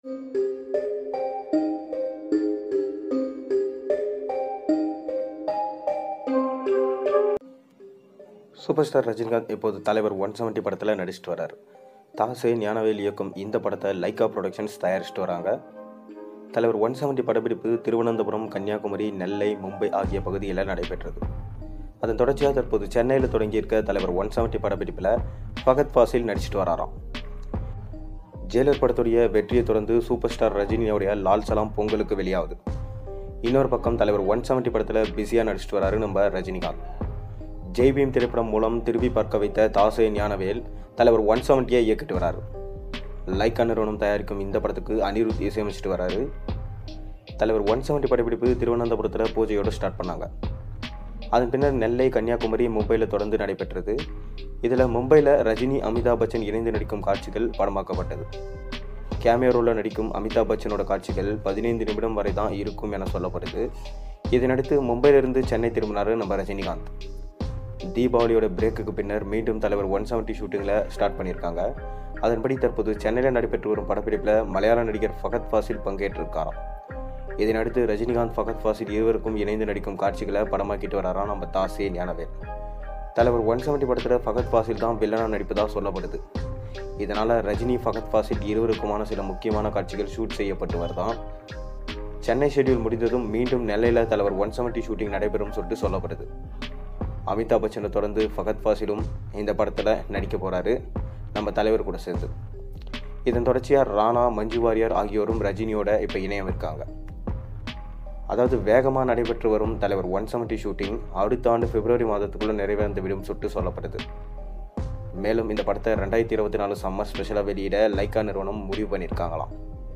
super star Rajinikanth இப்போது தலைவர் one seventy படத்தில் நடிச்சிட்டு வரார் தாசே ஞானவேல் இயக்கும் இந்த படத்தை லைக்கா ப்ரொடக்ஷன்ஸ் தயாரிச்சிட்டு வராங்க தலைவர் ஒன் செவன்ட்டி படப்பிடிப்பு திருவனந்தபுரம் கன்னியாகுமரி நெல்லை மும்பை ஆகிய பகுதிகளில் நடைபெற்றது அதன் தொடர்ச்சியாக தற்போது சென்னையில் தொடங்கியிருக்க தலைவர் ஒன் செவன்ட்டி படப்பிடிப்பில் ஃபகத் ஃபாசில் நடிச்சிட்டு வராராம் ஜெயிலர் படத்துடைய வெற்றியை தொடர்ந்து சூப்பர் ஸ்டார் ரஜினியோடைய லால் சலாம் பொங்கலுக்கு வெளியாகுது இன்னொரு பக்கம் தலைவர் ஒன் செவன்ட்டி படத்தில் பிஸியாக நடிச்சிட்டு வராரு நம்ம ரஜினிகாந்த் ஜெய் பீம் திரைப்படம் மூலம் திரும்பி பார்க்க வைத்த தாசே ஞானவேல் தலைவர் ஒன் செவன்ட்டியை இயக்கிட்டு வராரு லைக்கா நிறுவனம் தயாரிக்கும் இந்த படத்துக்கு அனிருத் இசையமைச்சிட்டு வராரு தலைவர் ஒன் செவன்ட்டி படப்பிடிப்பு திருவனந்தபுரத்தில் பூஜையோடு ஸ்டார்ட் பண்ணாங்க அதன் பின்னர் நெல்லை கன்னியாகுமரி மும்பையில் தொடர்ந்து நடைபெற்றது இதில் மும்பையில் ரஜினி அமிதாப் பச்சன் இணைந்து நடிக்கும் காட்சிகள் படமாக்கப்பட்டது கேமியோ ரோலில் நடிக்கும் அமிதாப் பச்சனோட காட்சிகள் பதினைந்து நிமிடம் வரை தான் இருக்கும் என சொல்லப்படுது இதனடுத்து மும்பையிலிருந்து சென்னை திரும்பினார் நம்ம ரஜினிகாந்த் தீபாவளியோட பிரேக்குக்கு பின்னர் மீண்டும் தலைவர் ஒன் செவன்ட்டி ஷூட்டிங்கில் ஸ்டார்ட் பண்ணியிருக்காங்க அதன்படி தற்போது சென்னையில் நடைபெற்று வரும் படப்பிடிப்பில் மலையாள நடிகர் ஃபகத் ஃபாசில் பங்கேற்றிருக்காராம் இதனடுத்து ரஜினிகாந்த் ஃபகத் ஃபாசில் இருவருக்கும் இணைந்து நடிக்கும் காட்சிகளை படமாக்கிட்டு வராராம் நம்ம தாசே ஞானவேல் தலைவர் ஒன் செவன்ட்டி படத்தில் ஃபகத் ஃபாசில் தான் வில்லனாக நடிப்பதாக சொல்லப்படுது இதனால் ரஜினி ஃபகத் ஃபாசில் இருவருக்குமான சில முக்கியமான காட்சிகள் ஷூட் செய்யப்பட்டு வருதான் சென்னை ஷெட்யூல் முடிந்ததும் மீண்டும் நெல்லையில் தலைவர் ஒன் செவன்ட்டி ஷூட்டிங் நடைபெறும் சொல்லிட்டு சொல்லப்படுது அமிதாப் பச்சனை தொடர்ந்து ஃபகத் ஃபாசிலும் இந்த படத்தில் நடிக்க போகிறாரு நம்ம தலைவர் கூட சேர்ந்து இதன் தொடர்ச்சியாக ராணா மஞ்சு வாரியர் ஆகியோரும் ரஜினியோட இப்போ இணையம் இருக்காங்க அதாவது வேகமாக நடைபெற்று வரும் தலைவர் ஒன் செவன்ட்டி ஷூட்டிங் அடுத்த ஆண்டு பிப்ரவரி மாதத்துக்குள்ளே நிறைவேறந்து விடும் சுட்டு சொல்லப்படுது மேலும் இந்த படத்தை ரெண்டாயிரத்தி இருபத்தி நாலு சம்மர் ஸ்பெஷலாக வெளியிட லைக்கா நிறுவனம் முடிவு பண்ணியிருக்காங்களாம்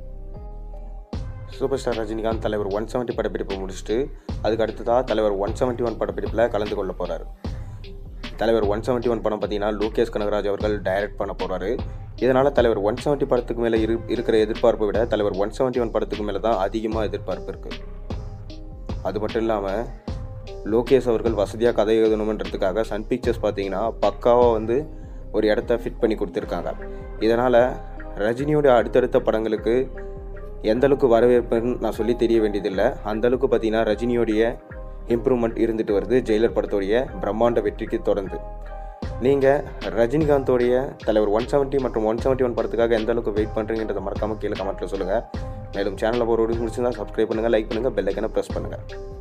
சூப்பர் ஸ்டார் ரஜினிகாந்த் தலைவர் ஒன் செவன்ட்டி படப்பிடிப்பு முடிச்சுட்டு அதுக்கு அடுத்ததாக தலைவர் ஒன் செவன்ட்டி ஒன் படப்பிடிப்பில் கலந்து கொள்ள போகிறாரு தலைவர் ஒன் செவன்ட்டி ஒன் படம் பார்த்தீங்கன்னா லோகேஷ் கனகராஜ் அவர்கள் டைரக்ட் பண்ண போகிறாரு இதனால் தலைவர் ஒன் செவன்ட்டி படத்துக்கு மேலே இரு இருக்கிற எதிர்பார்ப்பை விட தலைவர் ஒன் செவன்ட்டி ஒன் படத்துக்கு மேலே தான் அதிகமாக எதிர்பார்ப்பு இருக்குது அது மட்டும் இல்லாமல் லோகேஷ் அவர்கள் வசதியாக கதை எழுதணுன்றதுக்காக சன் பிக்சர்ஸ் பார்த்தீங்கன்னா பக்காவாக வந்து ஒரு இடத்த ஃபிட் பண்ணி கொடுத்துருக்காங்க இதனால் ரஜினியோட அடுத்தடுத்த படங்களுக்கு எந்த அளவுக்கு வரவேற்புன்னு நான் சொல்லி தெரிய வேண்டியதில்லை அந்தளவுக்கு பார்த்தீங்கன்னா ரஜினியோடைய இம்ப்ரூவ்மெண்ட் இருந்துட்டு வருது ஜெயிலர் படத்தோடைய பிரம்மாண்ட வெற்றிக்கு தொடர்ந்து நீங்கள் ரஜினிகாந்தோடைய தலைவர் ஒன் செவன்ட்டி மற்றும் ஒன் செவன்ட்டி ஒன் படத்துக்காக எந்த அளவுக்கு வெயிட் பண்ணுறீங்கன்றதை மறக்காமல் கீழே கமெண்ட்டில் சொல்லுங்கள் மேலும் சேனலில் ஒரு முடிச்சுருந்தா சப்ஸ்கிரைப் பண்ணுங்கள் லைக் பண்ணுங்கள் பெல் ஐக்கனை ப்ரெஸ் பண்ணுங்கள்